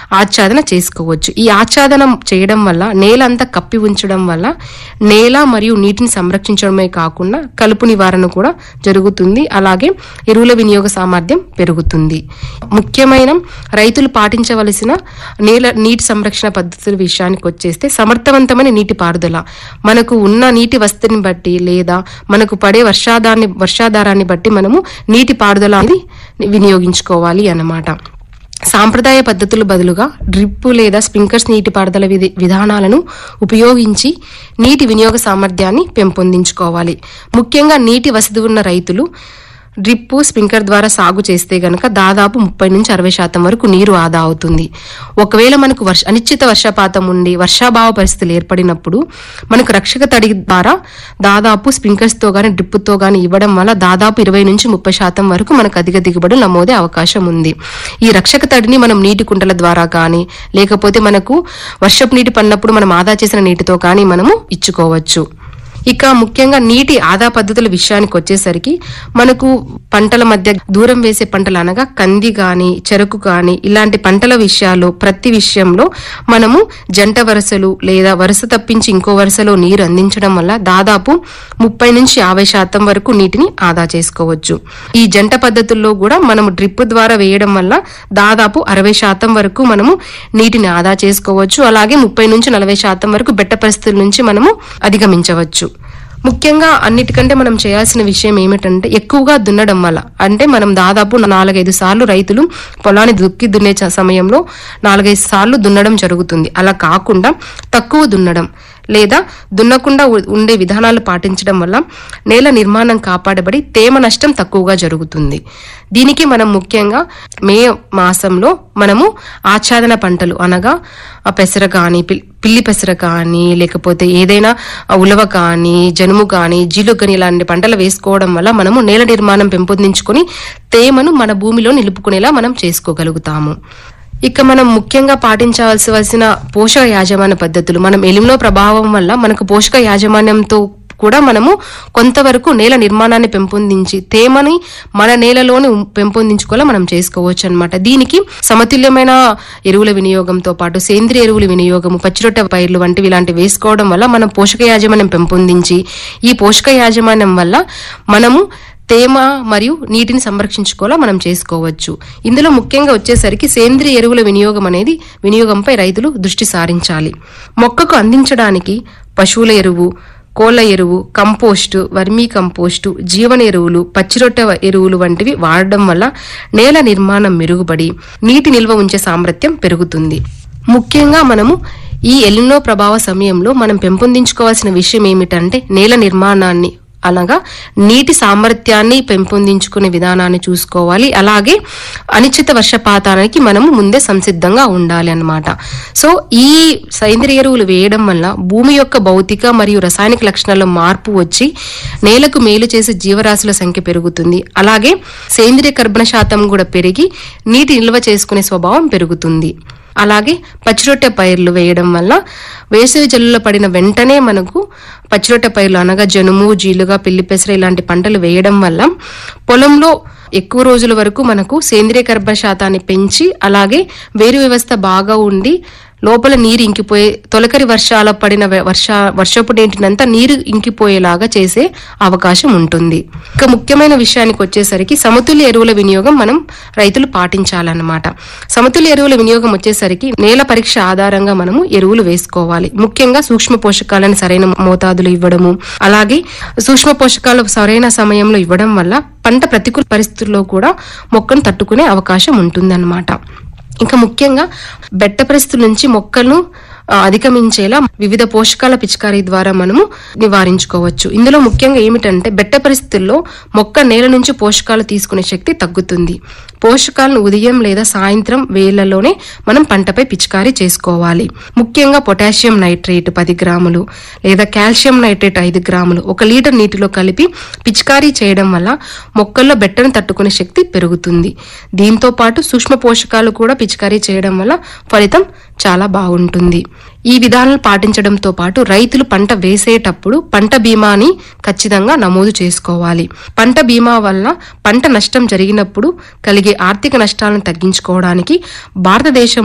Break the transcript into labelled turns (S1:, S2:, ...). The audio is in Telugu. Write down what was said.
S1: ఆచ్ఛాదన చేసుకోవచ్చు ఈ ఆచ్ఛాదనం చేయడం వల్ల నేల అంతా కప్పి ఉంచడం వల్ల నేల మరియు నీటిని సంరక్షించడమే కాకుండా కలుపు నివారణ కూడా జరుగుతుంది అలాగే ఎరువుల వినియోగ సామర్థ్యం పెరుగుతుంది ముఖ్యమైన రైతులు పాటించవలసిన నేల నీటి సంరక్షణ పద్ధతుల విషయానికి వచ్చేస్తే సమర్థవంతమైన నీటి పారుదల మనకు ఉన్న నీటి వసతిని బట్టి లేదా మనకు పడే వర్షాధారాన్ని వర్షాధారాన్ని బట్టి మనము నీటి పారుదల అనేది వినియోగించుకోవాలి అన్నమాట సాంప్రదాయ పద్ధతుల బదులుగా డ్రిప్ లేదా స్ప్రింకర్స్ నీటిపారుదల విధి విధానాలను ఉపయోగించి నీటి వినియోగ సామర్థ్యాన్ని పెంపొందించుకోవాలి ముఖ్యంగా నీటి వసతి ఉన్న రైతులు డ్రిప్ స్ప్రింకర్ ద్వారా సాగు చేస్తే గనక దాదాపు ముప్పై నుంచి అరవై శాతం వరకు నీరు ఆదా అవుతుంది ఒకవేళ మనకు వర్ష అనిశ్చిత వర్షపాతం ఉండి వర్షాభావ పరిస్థితులు ఏర్పడినప్పుడు మనకు రక్షక తడి ద్వారా దాదాపు స్ప్రింకర్స్ తో గానీ డ్రిప్ తో గానీ ఇవ్వడం వల్ల దాదాపు ఇరవై నుంచి ముప్పై శాతం వరకు మనకు అధిక దిగుబడులు నమోదే అవకాశం ఉంది ఈ రక్షక తడిని మనం నీటి కుంటల ద్వారా కానీ లేకపోతే మనకు వర్షపు నీటి పడినప్పుడు మనం ఆదా చేసిన నీటితో కానీ మనము ఇచ్చుకోవచ్చు ఇక ముఖ్యంగా నీటి ఆదా పద్ధతుల విషయానికి వచ్చేసరికి మనకు పంటల మధ్య దూరం వేసే పంటలు అనగా కంది గాని చెరకు గాని ఇలాంటి పంటల విషయాల్లో ప్రతి విషయంలో మనము జంట వరుసలు లేదా వరుస తప్పించి ఇంకో వరుసలో నీరు అందించడం వల్ల దాదాపు ముప్పై నుంచి యాభై శాతం వరకు నీటిని ఆదా చేసుకోవచ్చు ఈ జంట పద్ధతుల్లో కూడా మనము డ్రిప్ ద్వారా వేయడం వల్ల దాదాపు అరవై శాతం వరకు మనము నీటిని ఆదా చేసుకోవచ్చు అలాగే ముప్పై నుంచి నలభై శాతం వరకు బెట్ట పరిస్థితుల నుంచి మనము అధిగమించవచ్చు ముఖ్యంగా అన్నిటికంటే మనం చేయాల్సిన విషయం ఏమిటంటే ఎక్కువగా దున్నడం వల్ల అంటే మనం దాదాపు నాలుగైదు సార్లు రైతులు పొలాన్ని దుక్కి దున్నే చ- సమయంలో నాలుగైదు సార్లు దున్నడం జరుగుతుంది అలా కాకుండా తక్కువ దున్నడం లేదా దున్నకుండా ఉ- ఉండే విధానాలు పాటించడం వల్ల నేల నిర్మాణం కాపాడబడి తేమ నష్టం తక్కువగా జరుగుతుంది దీనికి మనం ముఖ్యంగా మే మాసంలో మనము ఆచ్ఛాదన పంటలు అనగా ఆ పెసర కానీ పిల్- పిల్లి పెసర కానీ లేకపోతే ఏదైనా ఆ ఉలవ కానీ జనుము కానీ జీలుగ కానీ ఇలాంటి పంటలు వేసుకోవడం వల్ల మనము నేల నిర్మాణం పెంపొందించుకొని తేమను మన భూమిలో నిలుపుకునేలా మనం చేసుకోగలుగుతాము ఇక మనం ముఖ్యంగా పాటించాల్సిన పోషక యాజమాన్య పద్ధతులు మనం ఎలిమినో ప్రభావం వల్ల మనకు పోషక యాజమాన్యంతో కూడా మనము కొంతవరకు నేల నిర్మాణాన్ని పెంపొందించి తేమని మన నేలలోనే ఉం- పెంపొందించుకోవాలా మనం చేసుకోవచ్చు అన్నమాట దీనికి సమతుల్యమైన ఎరువుల వినియోగంతో పాటు సేంద్రియ ఎరువుల వినియోగము పచ్చిరొట్ట పైర్లు వంటివి ఇలాంటివి వేసుకోవడం వల్ల మనం పోషక యాజమాన్యం పెంపొందించి ఈ పోషక యాజమాన్యం వల్ల మనము తేమ మరియు నీటిని సంరక్షించుకోవాలా మనం చేసుకోవచ్చు ఇందులో ముఖ్యంగా వచ్చేసరికి సేంద్రియ ఎరువుల వినియోగం అనేది వినియోగంపై రైతులు దృష్టి సారించాలి మొక్కకు అందించడానికి పశువుల ఎరువు కోళ్ల ఎరువు కంపోస్టు వర్మీ కంపోస్టు జీవన ఎరువులు పచ్చిరొట్ట ఎరువులు వంటివి వాడడం వల్ల నేల నిర్మాణం మెరుగుపడి నీటి నిల్వ ఉంచే సామర్థ్యం పెరుగుతుంది ముఖ్యంగా మనము ఈ ఎలినో ప్రభావ సమయంలో మనం పెంపొందించుకోవాల్సిన విషయం ఏమిటంటే నేల నిర్మాణాన్ని అనగా నీటి సామర్థ్యాన్ని పెంపొందించుకునే విధానాన్ని చూసుకోవాలి అలాగే అనిశ్చిత వర్షపాతానికి మనము ముందే సంసిద్ధంగా ఉండాలి అన్నమాట సో ఈ సేంద్రియ ఎరువులు వేయడం వల్ల భూమి యొక్క భౌతిక మరియు రసాయనిక లక్షణాల్లో మార్పు వచ్చి నేలకు మేలు చేసే జీవరాశుల సంఖ్య పెరుగుతుంది అలాగే సేంద్రియ కర్బన శాతం కూడా పెరిగి నీటి నిల్వ చేసుకునే స్వభావం పెరుగుతుంది అలాగే పచ్చిరొట్టె పైర్లు వేయడం వల్ల వేసవి జల్లులో పడిన వెంటనే మనకు పచ్చిరొట్టె పైర్లు అనగా జనుము జీలుగా పిల్లి పెసర ఇలాంటి పంటలు వేయడం వల్ల పొలంలో ఎక్కువ రోజుల వరకు మనకు సేంద్రియ కర్బన శాతాన్ని పెంచి అలాగే వేరు వ్యవస్థ బాగా ఉండి లోపల నీరు ఇంకిపోయే తొలకరి వర్షాల పడిన వె- వర్ష వర్షపు నీటినంతా నీరు ఇంకిపోయేలాగా చేసే అవకాశం ఉంటుంది ఇక ముఖ్యమైన విషయానికి వచ్చేసరికి సమతుల్య ఎరువుల వినియోగం మనం రైతులు పాటించాలన్నమాట సమతుల్య ఎరువుల వినియోగం వచ్చేసరికి నేల పరీక్ష ఆధారంగా మనము ఎరువులు వేసుకోవాలి ముఖ్యంగా సూక్ష్మ పోషకాలను సరైన మోతాదులు ఇవ్వడము అలాగే సూక్ష్మ పోషకాలు సరైన సమయంలో ఇవ్వడం వల్ల పంట ప్రతికూల పరిస్థితుల్లో కూడా మొక్కను తట్టుకునే అవకాశం ఉంటుందన్నమాట ఇంకా ముఖ్యంగా బెట్ట పరిస్థితుల నుంచి మొక్కలను ఆ, అధిగమించేలా వివిధ పోషకాల పిచికారీ ద్వారా మనము నివారించుకోవచ్చు ఇందులో ముఖ్యంగా ఏమిటంటే బెట్ట పరిస్థితుల్లో మొక్క నేల నుంచి పోషకాలు తీసుకునే శక్తి తగ్గుతుంది పోషకాలను ఉదయం లేదా సాయంత్రం వేళ్లలోనే మనం పంటపై పిచికారీ చేసుకోవాలి ముఖ్యంగా పొటాషియం నైట్రేట్ పది గ్రాములు లేదా కాల్షియం నైట్రేట్ ఐదు గ్రాములు ఒక లీటర్ నీటిలో కలిపి పిచికారీ చేయడం వల్ల మొక్కల్లో బెట్టను తట్టుకునే శక్తి పెరుగుతుంది దీంతో పాటు సూక్ష్మ పోషకాలు కూడా పిచికారీ చేయడం వల్ల ఫలితం చాలా బాగుంటుంది ఈ విధానాలు పాటించడంతో పాటు రైతులు పంట వేసేటప్పుడు పంట బీమాని ఖచ్చితంగా నమోదు చేసుకోవాలి పంట బీమా వల్ల పంట నష్టం జరిగినప్పుడు కలిగే ఆర్థిక నష్టాలను తగ్గించుకోవడానికి భారతదేశం